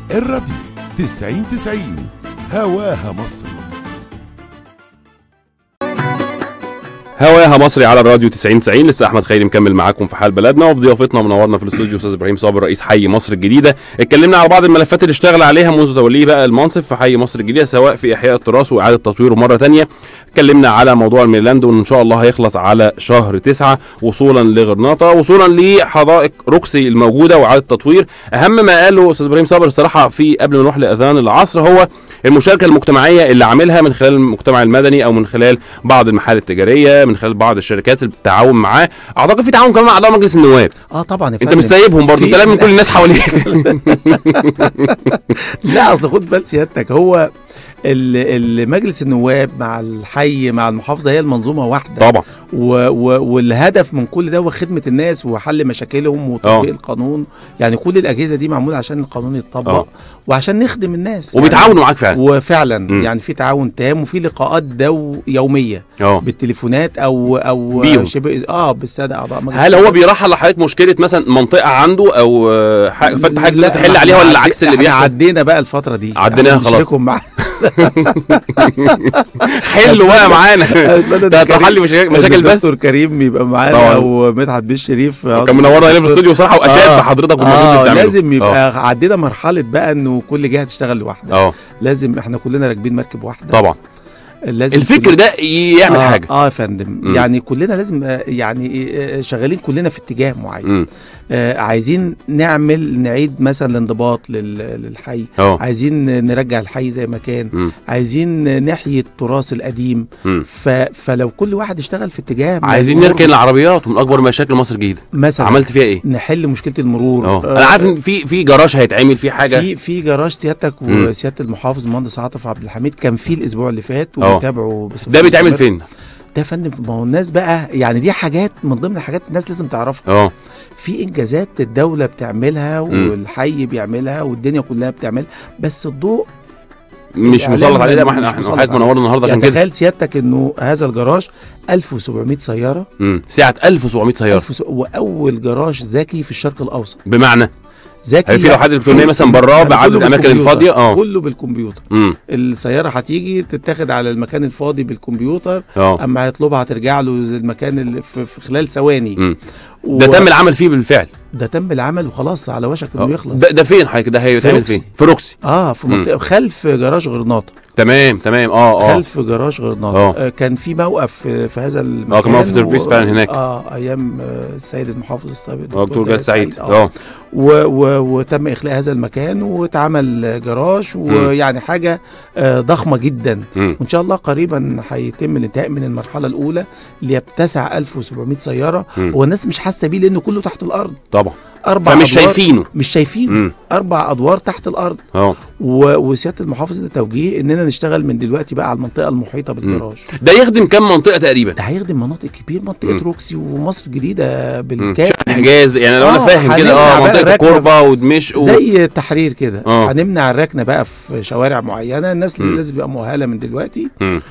الراديو 90 90 هواها مصر هواها مصري على الراديو 90 90 لسه احمد خيري مكمل معاكم في حال بلدنا وفي ضيافتنا منورنا في الاستوديو استاذ ابراهيم صابر رئيس حي مصر الجديده اتكلمنا على بعض الملفات اللي اشتغل عليها منذ توليه بقى المنصب في حي مصر الجديده سواء في احياء التراث واعاده تطويره مره تانية اتكلمنا على موضوع الميرلاند وان شاء الله هيخلص على شهر تسعة وصولا لغرناطه وصولا لحدائق روكسي الموجوده واعاده تطوير اهم ما قاله استاذ ابراهيم صابر الصراحه في قبل ما نروح لاذان العصر هو المشاركه المجتمعيه اللي عاملها من خلال المجتمع المدني او من خلال بعض المحال التجاريه من خلال بعض الشركات اللي بتتعاون معاه اعتقد في تعاون كمان مع اعضاء مجلس النواب اه طبعا يا انت فندم. مش سايبهم برضه في- انت لازم كل الناس حواليك لا اصل خد بال سيادتك هو ال- ال- مجلس النواب مع الحي مع المحافظه هي المنظومه واحده طبعا و و والهدف من كل ده هو خدمه الناس وحل مشاكلهم وتطبيق آه. القانون يعني كل الاجهزه دي معموله عشان القانون يتطبق آه. وعشان نخدم الناس وبيتعاونوا معاك يعني فعلا وفعلا مم. يعني في تعاون تام وفي لقاءات دو يوميه اه بالتليفونات او او بيهم. شبه اه بالساده اعضاء مجلس هل هو النواب. بيرحل لحضرتك مشكله مثلا منطقه عنده او آه، ح- فانت حضرتك لا، تحل ما عليها احنا ولا عدي- العكس اللي احنا بيحصل عدينا بقى الفتره دي عديناها يعني خلاص. نشاركهم مع حلوا بقى معانا أتمنى ده كريم- هتحل مشاكل مشاكل بس الدكتور كريم يبقى معانا طبعاً. ومدحت بيه الشريف كان منورنا هنا في الاستوديو صراحه واشاد آه. بحضرتك والمجهود اللي اه بتعمله لازم يبقى عدينا مرحله بقى انه كل جهه تشتغل لوحدها اه لازم احنا كلنا راكبين مركب واحده طبعا لازم الفكر كل- ده يعمل آه حاجه اه يا فندم مم. يعني كلنا لازم آه، يعني آه، شغالين كلنا في اتجاه معين امم آه عايزين نعمل نعيد مثلا الانضباط لل- للحي اه عايزين نرجع الحي زي ما كان مم. عايزين نحيي التراث القديم مم. ف... فلو كل واحد اشتغل في اتجاه من عايزين المرور نركن العربيات ومن اكبر مشاكل مصر الجديده مثلا عملت فيها ايه نحل مشكله المرور اه انا عارف ان في في جراج هيتعمل في حاجه في في جراج سيادتك مم. وسياده المحافظ المهندس عاطف عبد الحميد كان فيه الاسبوع اللي فات اه. ومتابعه بصفة ده بيتعمل مستمرة. فين ده يا فندم ما هو الناس بقى يعني دي حاجات من ضمن الحاجات الناس لازم تعرفها اه في انجازات الدوله بتعملها والحي بيعملها والدنيا كلها بتعملها بس الضوء مش الإعلام مسلط عليه لا ما مش احنا احنا مسلط حضرتك عليه. منورنا النهارده عشان يعني كده تخيل سيادتك انه هذا الجراج 1700 سياره امم سعه 1700 سياره 1000 واول جراج ذكي في الشرق الاوسط بمعنى ذكي هل في لوحات الكترونيه مثلا براه يعني بعدد كله الاماكن بالكمبيوتر. الفاضيه اه كله بالكمبيوتر امم السياره هتيجي تتاخد على المكان الفاضي بالكمبيوتر اه اما هيطلبها هترجع له زي المكان اللي في, في خلال ثواني امم و- ده تم العمل فيه بالفعل ده تم العمل وخلاص على وشك آه. انه يخلص ده, ده فين حضرتك ده هيتعمل روكسي. فين في روكسي اه في مم. منطقه خلف جراج غرناطه تمام تمام اه اه خلف جراج غرناطه آه. آه كان في موقف في, في هذا المكان اه كان موقف تربيس فعلا هناك. اه ايام آه السيد المحافظ السابق اه دكتور جلال سعيد اه اه و و وتم اخلاء هذا المكان واتعمل جراج ويعني حاجه آه ضخمه جدا مم. وان شاء الله قريبا هيتم الانتهاء من المرحله الاولى اللي هي بتسع 1700 سياره مم. هو الناس مش حاسه بيه لانه كله تحت الارض طبعا اربع فمش أدوار شايفينه مش شايفينه امم اربع ادوار تحت الارض اه و... وسياده المحافظ ادى توجيه اننا نشتغل من دلوقتي بقى على المنطقه المحيطه بالجراج ده يخدم كام منطقه تقريبا ده هيخدم مناطق كبير منطقه مم. روكسي ومصر الجديده مم. بالكامل حجاز يعني لو انا آه، فاهم كده اه هنمنع بقى منطقه الركنة. الكوربه ودمشق و... زي التحرير كده آه. هنمنع الركنه بقى في شوارع معينه الناس مم. لازم تبقى مؤهله من دلوقتي مم.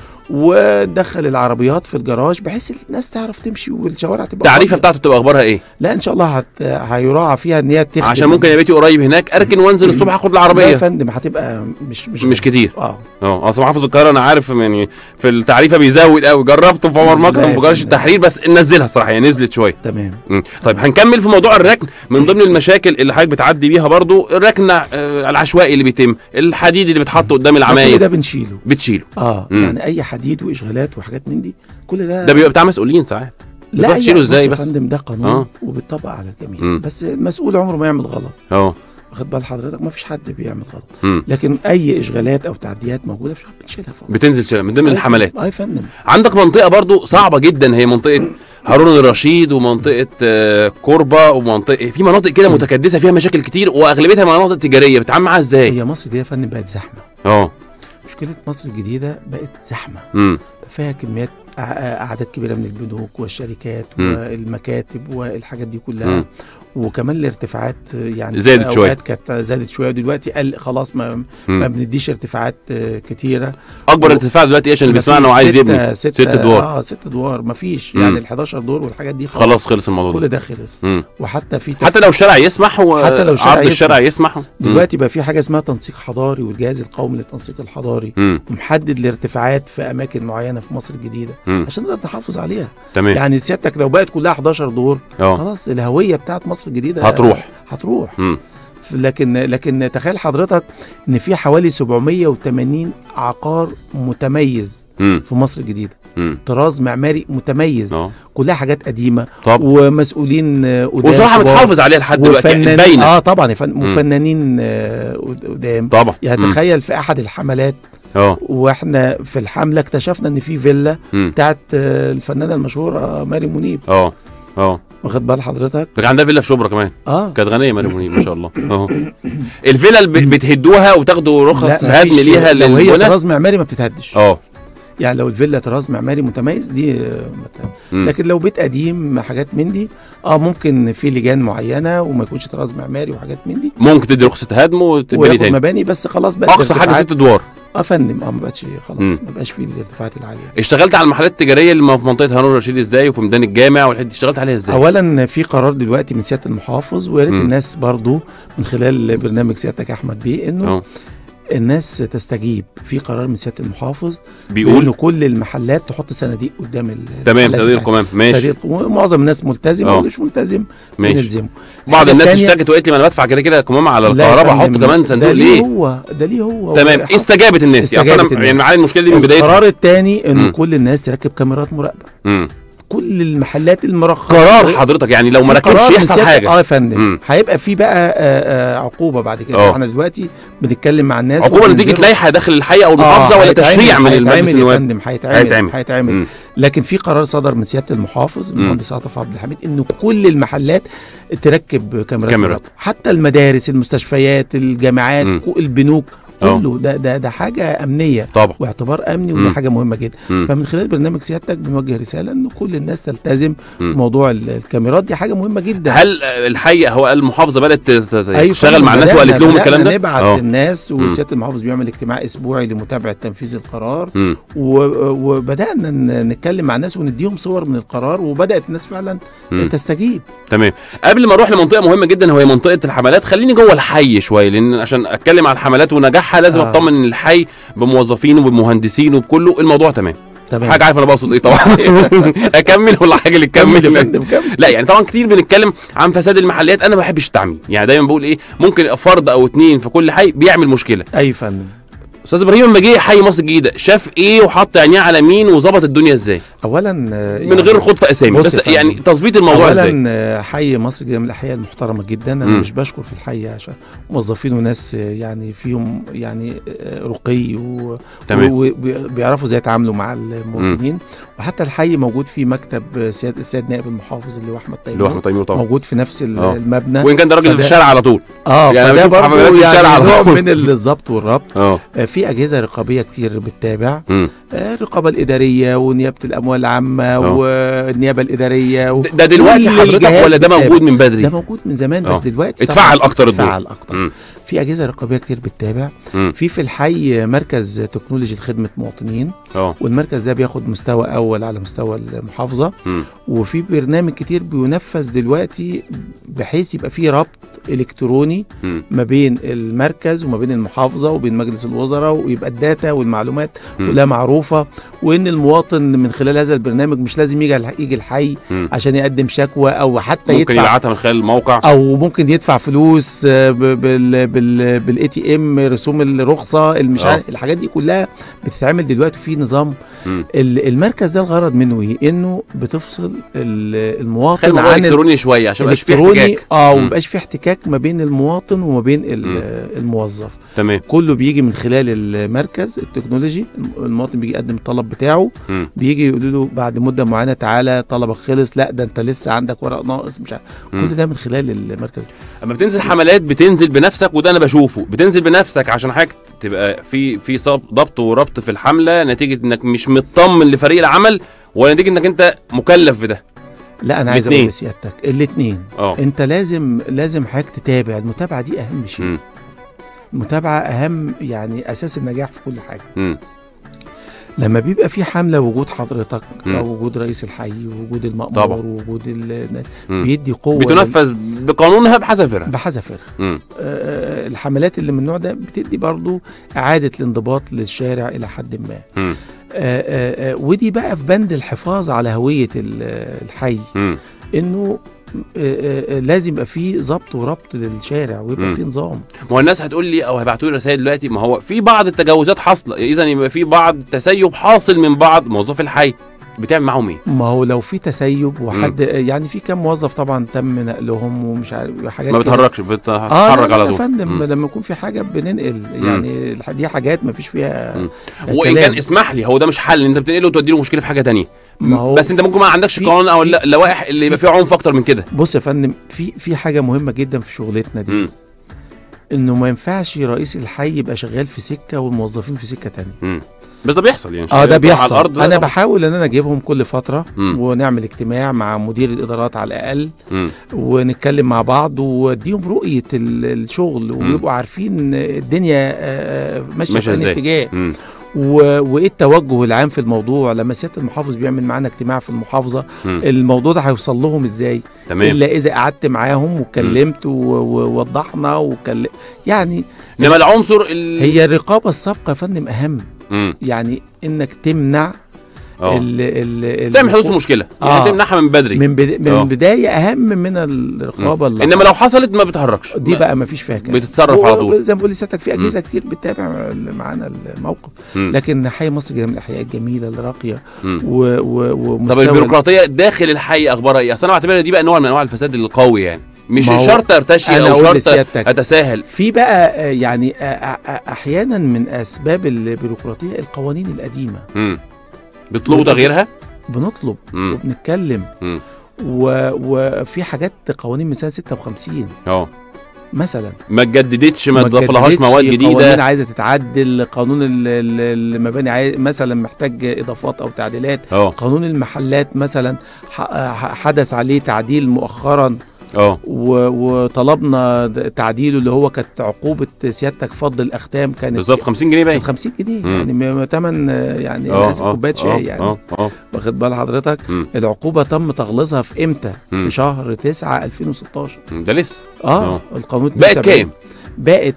وندخل العربيات في الجراج بحيث الناس تعرف تمشي والشوارع تبقى التعريفه فاضية. بتاعته تبقى اخبارها ايه لا ان شاء الله هت... هيراعى فيها ان هي تخدم عشان ممكن يا بيتي قريب هناك اركن وانزل الصبح اخد لا يا العربيه فندم هتبقى مش مش مش كتير اه اه اصل محافظ القاهره انا عارف يعني في التعريفه بيزود قوي جربته في عمر لا مكرم يا في جراج فندم. التحرير بس نزلها صراحه يعني نزلت شويه تمام مم. طيب هنكمل في موضوع الركن من ضمن المشاكل اللي حضرتك بتعدي بيها برضو الركن آه، العشوائي اللي بيتم الحديد اللي بيتحط قدام كل العماير ده بنشيله بتشيله اه مم. يعني اي حديد واشغالات وحاجات من دي كل ده ده بيبقى بتاع مسؤولين ساعات لا بتروح تشيله يا- ازاي بص بس؟ يا فندم ده قانون آه. آه. وبيطبق على الجميع مم. بس المسؤول عمره ما يعمل غلط اه واخد بال حضرتك ما فيش حد بيعمل غلط مم. لكن اي اشغالات او تعديات موجوده في بنشيلها فوق بتنزل شيلها من ضمن الحملات اه يا فندم عندك منطقه برضو صعبه جدا هي منطقه هارون الرشيد ومنطقه آه، كوربه ومنطقه في مناطق كده متكدسه فيها مشاكل كتير واغلبيتها مناطق تجاريه بتتعامل معاها ازاي هي مصر الجديده يا فندم بقت زحمه اه مشكله مصر الجديده بقت زحمه امم فيها كميات أع- اعداد كبيره من البنوك والشركات مم. والمكاتب والحاجات دي كلها مم. وكمان الارتفاعات يعني زادت في شوية. أوقات كانت زادت شويه ودلوقتي قل خلاص ما ما مم. بنديش ارتفاعات آه، كتيره اكبر ارتفاع دلوقتي ايه عشان اللي بيسمعنا وعايز يبني ستة ست ادوار اه ست ادوار ما فيش مم. يعني ال 11 دور والحاجات دي خلاص, خلاص خلص الموضوع كل ده ده خلص مم. وحتى في تف- حتى لو الشارع يسمح و... حتى لو الشارع عرض يسمح. الشارع يسمح مم. دلوقتي بقى في حاجه اسمها تنسيق حضاري والجهاز القومي للتنسيق الحضاري مم. ومحدد الارتفاعات في اماكن معينه في مصر الجديده مم. عشان نقدر نحافظ عليها تمام يعني سيادتك لو بقت كلها 11 دور اه خلاص الهويه بتاعت مصر الجديده هتروح. هتروح مم. لكن لكن تخيل حضرتك ان في حوالي 780 عقار متميز مم. في مصر الجديده مم. طراز معماري متميز اه كلها حاجات قديمه طب ومسؤولين آه، قدام وصراحه كبار. متحافظ عليها لحد دلوقتي يعني وفنانين باينه اه طبعا يا فن... مم. وفنانين آه، قدام طبعا يعني مم. تخيل في احد الحملات اه واحنا في الحمله اكتشفنا ان في فيلا مم. بتاعت آه، الفنانه المشهوره ماري منيب اه اه واخد بال حضرتك ده كان عندها فيلا في شبرا كمان اه كانت غنيه مريم منيب ما شاء الله اهو الفيلا اللي ب- بتهدوها وتاخدوا رخص لا، هدم مفيش- ليها لو هي للبنى طراز معماري ما بتتهدش اه يعني لو الفيلا طراز معماري متميز دي آه، ما بت- مم. لكن لو بيت قديم حاجات من دي اه ممكن في لجان معينه وما يكونش طراز معماري وحاجات من دي ممكن تدي رخصه هدم وتبني وياخد تاني مباني بس خلاص بقى اقصى حاجه ست ادوار اه فندم اه ما بقتش خلاص مم. ما بقاش فيه الارتفاعات العاليه اشتغلت على المحلات التجاريه اللي في منطقه هارون الرشيد ازاي وفي ميدان الجامع والحته دي اشتغلت عليها ازاي اولا في قرار دلوقتي من سياده المحافظ ويا ريت مم. الناس برضو من خلال برنامج سيادتك يا احمد بيه انه اه الناس تستجيب في قرار من سياده المحافظ بيقول بانه كل المحلات تحط صناديق قدام ال- تمام المحلات صناديق بتاعتها. القمام ماشي صناديق القمام. معظم الناس ملتزمه اه. واللي مش ملتزم ماشي بنلزمه بعض الحاجة الناس التانية- اشتكت وقالت لي ما انا بدفع كده كده قمامه على لا يا الكهرباء احط فندم، كمان صندوق ده ليه ليه هو ده ليه هو تمام وحط- استجابت الناس يعني استجابت أصل أنا- الناس. يعني معايا المشكله دي من بدايتها القرار الثاني انه مم. كل الناس تركب كاميرات مراقبه مم. كل المحلات المرخصه قرار حضرتك يعني لو ما في ركبش قرار من يحصل سيادة- حاجه اه يا فندم مم. هيبقى في بقى آه آه عقوبه بعد كده اه. احنا دلوقتي بنتكلم مع الناس عقوبه نتيجه وبننزلوا- لائحه داخل الحي او آه، المحافظه ولا هيتعمل- تشريع من هيتعمل المجلس يا النواب فندم هيتعمل هيتعمل. هيتعمل مم. لكن في قرار صدر من سياده المحافظ مم. المهندس عاطف عبد الحميد انه كل المحلات تركب كاميرات كاميرات. مراقبة. حتى المدارس المستشفيات الجامعات مم. كو- البنوك اه. كله ده ده ده حاجه امنيه طبعا واعتبار امني ودي مم. حاجه مهمه جدا مم. فمن خلال برنامج سيادتك بنوجه رساله ان كل الناس تلتزم مم. في موضوع ال- الكاميرات دي حاجه مهمه جدا هل الحي هو المحافظه بدات ت- ت- أيوة تشتغل طبعاً، مع الناس بدأنا- وقالت لهم بدأنا الكلام ده نبعت اه. للناس مم. وسياده المحافظ بيعمل اجتماع اسبوعي لمتابعه تنفيذ القرار مم. و- وبدانا ن- نتكلم مع الناس ونديهم صور من القرار وبدات الناس فعلا مم. تستجيب تمام قبل ما اروح لمنطقه مهمه جدا وهي منطقه الحملات خليني جوه الحي شويه لان عشان اتكلم عن الحملات ونجاحها لازم آه. اطمن ان الحي بموظفينه وبمهندسينه وبكله الموضوع تمام تمام حاجه عارف انا بقصد ايه طبعا اكمل ولا حاجه اللي كمل يا تكمل فندم كمل لا يعني طبعا كتير بنتكلم عن فساد المحلات انا ما بحبش التعميم يعني دايما بقول ايه ممكن فرد او اتنين في كل حي بيعمل مشكله اي فندم استاذ ابراهيم لما جه حي مصر الجديده شاف ايه وحط عينيه على مين وظبط الدنيا ازاي اولا آه، من يعني غير خوض في اسامي بص بس يا فندم. يعني تظبيط الموضوع ازاي اولا آه، حي مصر الجديده من الاحياء المحترمه جدا انا مم. مش بشكر في الحي عشان موظفين وناس آه، يعني فيهم يعني آه، رقي و- تمام. وبيعرفوا ازاي يتعاملوا مع المواطنين وحتى الحي موجود فيه مكتب آه، سياد السيد نائب المحافظ اللي هو احمد اللي هو احمد تيمور تيمور طبعا موجود في نفس ال- آه. المبنى وان كان ده راجل في فده- الشارع على طول اه يعني يعني أنا فده بشوف حملات برضه في الشارع يعني على نوع طول. من الضبط والربط اه آه، في اجهزه رقابيه كتير بتتابع مم. آه، الرقابه الاداريه ونيابه الاموال العامه آه. والنيابه الاداريه و... ده- ده دلوقتي كل حضرتك الجهات ولا ده بتتابع. موجود من بدري ده موجود من زمان بس آه. دلوقتي اتفعل طبعاً أكتر الدور. اتفعل اكتر مم. في اجهزه رقابيه كتير بتتابع مم. في في الحي مركز تكنولوجي لخدمه مواطنين اه والمركز ده بياخد مستوى اول على مستوى المحافظه مم. وفي برنامج كتير بينفذ دلوقتي بحيث يبقى فيه ربط الكتروني مم. ما بين المركز وما بين المحافظه وبين مجلس الوزراء ويبقى الداتا والمعلومات مم. كلها معروفه وان المواطن من خلال هذا البرنامج مش لازم يجي يجي الحي مم. عشان يقدم شكوى او حتى ممكن يدفع يبعتها من خلال الموقع او ممكن يدفع فلوس آه، ب- بال بال بالاي تي ام رسوم الرخصه المش آه. عارف الحاجات دي كلها بتتعمل دلوقتي في نظام مم. ال- المركز ده الغرض منه ايه انه بتفصل ال- خلي المواطن الموضوع عن الكتروني شويه عشان ما يبقاش فيه الالكتروني احتكاك اه مم. ومبقاش في احتكاك ما بين المواطن وما بين ال- مم. الموظف تمام كله بيجي من خلال المركز التكنولوجي المواطن بيجي يقدم الطلب بتاعه مم. بيجي يقولوا له بعد مده معينه تعالى طلبك خلص لا ده انت لسه عندك ورق ناقص مش عارف مم. كل ده من خلال المركز اما بتنزل حملات بتنزل بنفسك وده انا بشوفه بتنزل بنفسك عشان حاجه تبقى في في صب- ضبط وربط في الحمله نتيجه انك مش مطمن لفريق العمل ولا نتيجه انك انت مكلف بده لا انا عايز اقول الاتنين. لسيادتك الاثنين اه انت لازم لازم حضرتك تتابع المتابعه دي اهم شيء مم. المتابعه اهم يعني اساس النجاح في كل حاجه مم. لما بيبقى في حمله وجود حضرتك مم. او وجود رئيس الحي ووجود المأمور طبعا. ووجود ال- مم. بيدي قوه بتنفذ بقانونها بحذافيرها بحذافيرها مم. آه، الحملات اللي من النوع ده بتدي برضو إعادة الانضباط للشارع إلى حد ما مم. آه، آه، آه، ودي بقى في بند الحفاظ على هوية ال- الحي مم. إنه آه، آه، لازم يبقى فيه ضبط وربط للشارع ويبقى مم. فيه نظام ما هو الناس هتقول لي او هيبعتوا لي رسائل دلوقتي ما هو في بعض التجاوزات حاصله اذا يبقى في بعض تسيب حاصل من بعض موظفي الحي بتعمل معاهم ايه؟ ما هو لو في تسيب وحد يعني في كام موظف طبعا تم نقلهم ومش عارف حاجات ما كده. بتهرجش اه بتتحرك لا على لا يا طول فندم مم. لما يكون في حاجه بننقل يعني الح- دي حاجات ما فيش فيها مم. آه، وان كلام. كان اسمح لي هو ده مش حل انت بتنقله وتودي له مشكله في حاجه تانية ما هو بس انت ممكن ما عندكش في- قانون او في- لا- لوائح اللي يبقى فيه عنف اكتر من كده بص يا فندم في في حاجه مهمه جدا في شغلتنا دي مم. انه ما ينفعش رئيس الحي يبقى شغال في سكه والموظفين في سكه تانية مم. بس ده بيحصل يعني اه ده على بيحصل الارض ده انا طبعاً. بحاول ان انا اجيبهم كل فتره مم. ونعمل اجتماع مع مدير الادارات على الاقل مم. ونتكلم مع بعض واديهم رؤيه ال- الشغل ويبقوا عارفين الدنيا آه، ماشيه ماشية في إزاي. أي اتجاه مم. و- وايه التوجه العام في الموضوع لما سياده المحافظ بيعمل معانا اجتماع في المحافظه مم. الموضوع ده هيوصل لهم ازاي تمام الا اذا قعدت معاهم واتكلمت و- ووضحنا وكل يعني انما العنصر ال... هي الرقابه السابقه يا فندم اهم مم. يعني انك تمنع اه ال ال ال تعمل حدوث المشكله يعني آه. تمنعها من بدري من بدا من آه. البدايه اهم من الرقابه اللي انما لو حصلت ما بتهرجش دي بقى ما فيش فيها كلام بتتصرف على و- طول زي ما بقول لسيادتك في اجهزه كتير بتتابع معانا الموقف مم. لكن حي مصر جميل من الاحياء الجميله الراقيه مم. و و طب ومستوى البيروقراطيه داخل الحي اخبارها ايه؟ اصل انا بعتبرها دي بقى نوع من انواع الفساد القوي يعني مش ما هو شرط ارتشي انا او اقول شرط لسيادتك اتساهل في بقى آه، يعني آه، آه، آه، احيانا من اسباب البيروقراطيه القوانين القديمه مم. بيطلبوا تغييرها؟ بنطلب مم. وبنتكلم مم. و... وفي حاجات قوانين من سنه 56 اه مثلا ما اتجددتش ما اتضافلهاش اتجددتش، مواد قوانين جديده عايزه تتعدل قانون ال- ال- المباني عايز مثلا محتاج اضافات او تعديلات اه قانون المحلات مثلا ح- ح- حدث عليه تعديل مؤخرا اه و- وطلبنا د- تعديله اللي هو كانت عقوبه سيادتك فض الاختام كانت بالظبط 50 جنيه باين كانت 50 جنيه مم. يعني م- تمن يعني اه ناس كوبايه شاي يعني اه اه واخد بال حضرتك مم. العقوبه تم تغليظها في امتى مم. في شهر 9 2016 مم. ده لسه اه, آه. القانون بقت 72. كام؟ بقت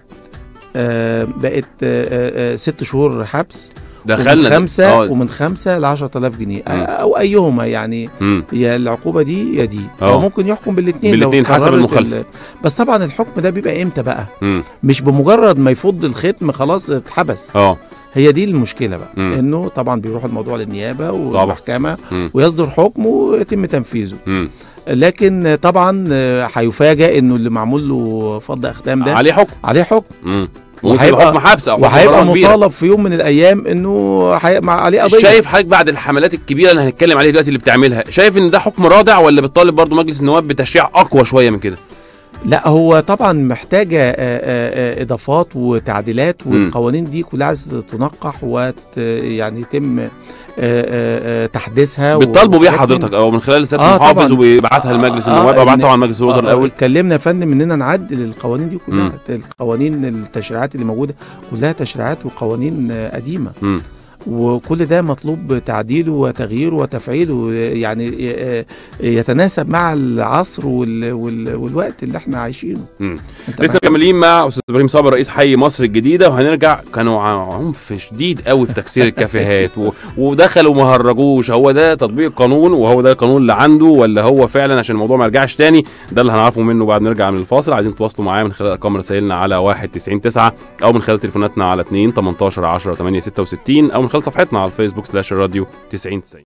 آه بقت آه آه ست شهور حبس دخلنا ومن ده. خمسة اه ومن خمسة ل 10000 جنيه مم. آه او ايهما يعني مم. هي العقوبه دي يا دي اه. او ممكن يحكم بالاثنين بالاتنين حسب المخالفة. بس طبعا الحكم ده بيبقى امتى بقى مم. مش بمجرد ما يفض الختم خلاص اتحبس اه هي دي المشكله بقى مم. انه طبعا بيروح الموضوع للنيابه والمحكمه مم. ويصدر حكم ويتم تنفيذه مم. لكن طبعا آه، هيفاجئ انه اللي معمول له فض اختام ده عليه حكم عليه حكم مم. وهيبقى- ممكن يبقى حكم حبس او حكم وهيبقى غرامة كبيرة. مطالب في يوم من الايام انه هيبقى عليه قضيه شايف حضرتك بعد الحملات الكبيره اللي هنتكلم عليها دلوقتي اللي بتعملها شايف ان ده حكم رادع ولا بتطالب برضو مجلس النواب بتشريع اقوى شويه من كده لا هو طبعا محتاجه آه، آه، آه، اضافات وتعديلات مم. والقوانين دي كلها عايزه تنقح وت يعني يتم آه، آه، آه، تحديثها بتطالبوا بيها ولكن- حضرتك او من خلال سياده آه، المحافظ طبعاً. وبيبعتها لمجلس آه، النواب او إن- بعتها طبعا مجلس الوزراء آه، الاول اتكلمنا يا فندم اننا نعدل القوانين دي كلها مم. القوانين التشريعات اللي موجوده كلها تشريعات وقوانين آه، قديمه مم. وكل ده مطلوب تعديله وتغييره وتفعيله يعني ي- يتناسب مع العصر وال وال والوقت اللي احنا عايشينه مم. أنت لسه معاك؟ مكملين مع استاذ ابراهيم صابر رئيس حي مصر الجديده وهنرجع كانوا ع- عنف شديد قوي في تكسير الكافيهات و... ودخلوا ما هرجوش هو ده تطبيق القانون وهو ده القانون اللي عنده ولا هو فعلا عشان الموضوع ما يرجعش تاني ده اللي هنعرفه منه بعد ما نرجع من الفاصل عايزين تواصلوا معايا من خلال ارقام رسائلنا على 1 90 9 او من خلال تليفوناتنا على 2 18 10 8 66 او من خلال صفحتنا على الفيسبوك سلاش الراديو 90 90